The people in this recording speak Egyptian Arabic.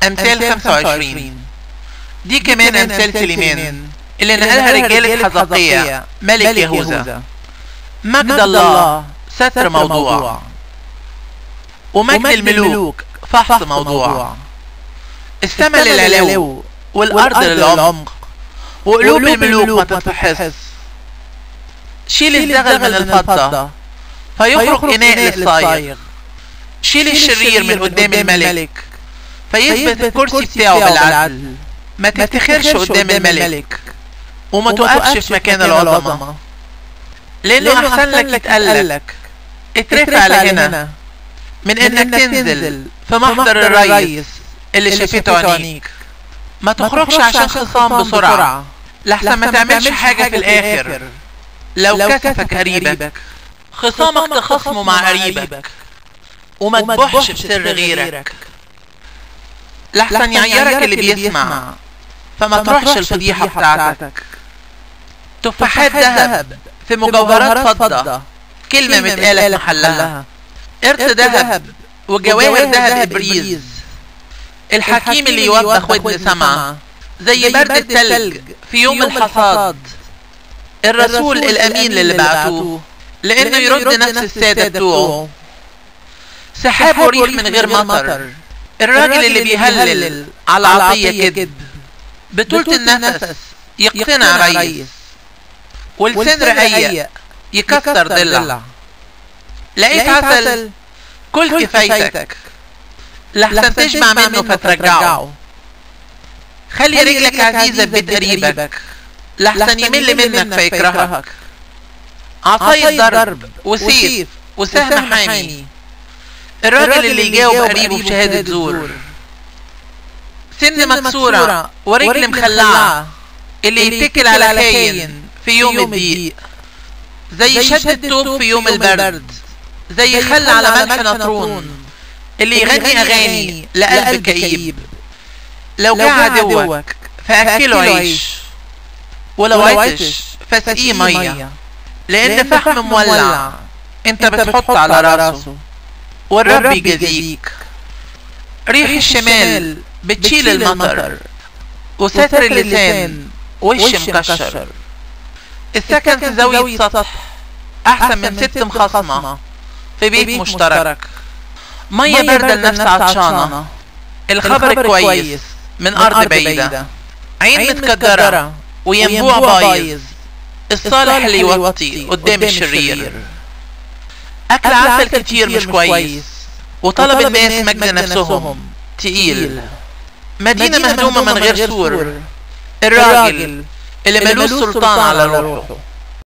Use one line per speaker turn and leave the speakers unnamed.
أمثال 25 دي كمان أمثال سليمان اللي نقلها رجالة حزقية ملك يهوذا مجد الله ستر موضوع ومجد الملوك فحص موضوع السماء للعلو والأرض للعمق وقلوب الملوك ما تتفحص شيل الزغل من الفضة فيخرج إناء للصايغ شيل الشرير من قدام الملك فيثبت الكرسي بتاعه بالعدل ما تفتخرش قدام الملك وما توقفش في مكان العظمة لأنه أحسن لك يتقلك اترفع لهنا من إنك تنزل في محضر الريس اللي شافته عينيك ما تخرجش عشان خصام بسرعة لحسن ما تعملش حاجة في الآخر لو كسفك قريبك خصامك تخصمه مع قريبك وما تبحش بسر غيرك لحسن يعيرك اللي بيسمع فما تروحش الفضيحة بتاعتك تفاحات ذهب في مجوهرات فضة كلمة متقالة في محلها قرط ذهب وجواهر ذهب إبريز الحكيم اللي يوبخ ودن سمعة زي برد التلج في يوم الحصاد الرسول الأمين للي بعتوه لأنه يرد نفس السادة بتوعه سحاب وريح من غير مطر الراجل اللي بيهلل على عطية كذب بطولة النفس يقتنع ريس والسن رقيق يكسر ضلع لقيت عسل كل كفايتك لحسن تشبع منه فترجعه خلي رجلك عزيزة في بيت قريبك لحسن يمل منك فيكرهك عصاية ضرب وسيف وسهم حامي الراجل اللي يجاوب قريبه بشهادة زور سن مكسورة ورجل مخلعة اللي يتكل على خاين في يوم الضيق زي شد التوب في يوم البرد زي خل على ملح نطرون اللي يغني أغاني لقلب كئيب لو جه عدوك فأكله عيش ولو عطش فاسقيه مية لأن فحم مولع انت بتحط على راسه والرب يجازيك ريح الشمال بتشيل المطر وستر اللسان وش مكشر السكن في زاوية سطح أحسن من ست مخصمة في بيت مشترك مية باردة لنفس عطشانة الخبر كويس من أرض بعيدة عين متكدرة وينبوع بايظ الصالح اللي يوطي قدام الشرير أكل عسل كتير مش كويس وطلب الناس مجد نفسهم تقيل مدينة مهدومة من غير سور الراجل اللي ملوش سلطان على روحه